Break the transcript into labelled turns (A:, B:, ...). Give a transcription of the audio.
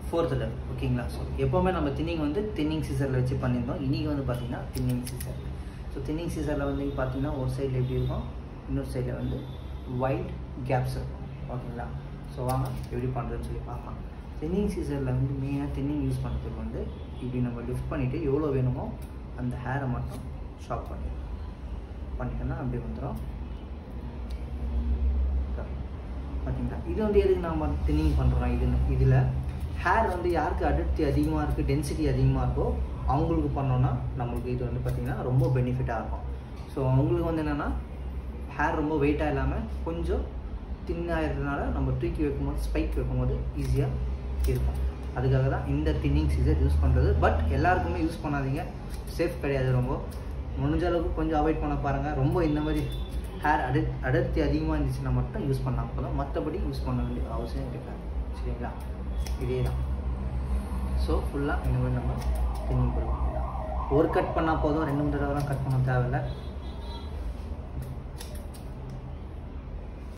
A: fourth level ஓகேங்களா so எப்போவுமே நம்ம தின்னிங் வந்து தின்னிங் சீசரில் வச்சு பண்ணியிருந்தோம் இன்றைக்கி வந்து பார்த்தீங்கன்னா தின்னிங் சீசர் ஸோ தின்னிங் சீசரில் வந்து பார்த்தீங்கன்னா ஒரு சைடில் எப்படி இருக்கும் இன்னொரு சைடில் வந்து ஒயிட் கேப்ஸ் இருக்கும் ஓகேங்களா ஸோ வாங்க எப்படி பண்ணுறதுன்னு சொல்லி பார்க்கலாம் தின்னிங் சீசரில் வந்து மெயினாக தின்னிங் யூஸ் பண்ணுறதுக்கு வந்து இப்படி நம்ம லிஃப்ட் பண்ணிவிட்டு எவ்வளோ வேணுமோ அந்த ஹேரை மட்டும் ஷாப் பண்ணி பண்ணிட்டோன்னா அப்படி வந்துடும் பார்த்தீங்களா இது வந்து எதுக்கு நம்ம தின்னிங் பண்ணுறோம் இது இதில் ஹேர் வந்து யாருக்கு அடர்த்தி அதிகமாக இருக்குது டென்சிட்டி அதிகமாக இருக்கோ அவங்களுக்கு பண்ணோன்னா நம்மளுக்கு இது வந்து பார்த்திங்கன்னா ரொம்ப பெனிஃபிட்டாக இருக்கும் ஸோ அவங்களுக்கு வந்து என்னென்னா ஹேர் ரொம்ப வெயிட்டாக இல்லாமல் கொஞ்சம் தின்னாக இருக்கிறதுனால நம்ம தூக்கி வைக்கும்போது ஸ்பைக் வைக்கும்போது ஈஸியாக இருக்கும் அதுக்காக தான் இந்த தின்னிங் சீசர் யூஸ் பண்ணுறது பட் எல்லாருக்குமே யூஸ் பண்ணாதீங்க சேஃப் கிடையாது ரொம்ப முடிஞ்ச அளவுக்கு கொஞ்சம் அவாய்ட் பண்ண பாருங்கள் ரொம்ப இந்த மாதிரி ஹேர் அடர் அடர்த்தி அதிகமாக இருந்துச்சுன்னா மட்டும் யூஸ் பண்ணால் போதும் மற்றபடி யூஸ் பண்ண வேண்டிய அவசியம் இருக்காது சரிங்களா இதே தான் ஸோ ஃபுல்லாக இந்த மாதிரி நம்ம தின்னிங் கொடுக்க ஒரு கட் பண்ணால் போதும் ரெண்டு மூணு தடவைலாம் கட் பண்ண தேவையில்லை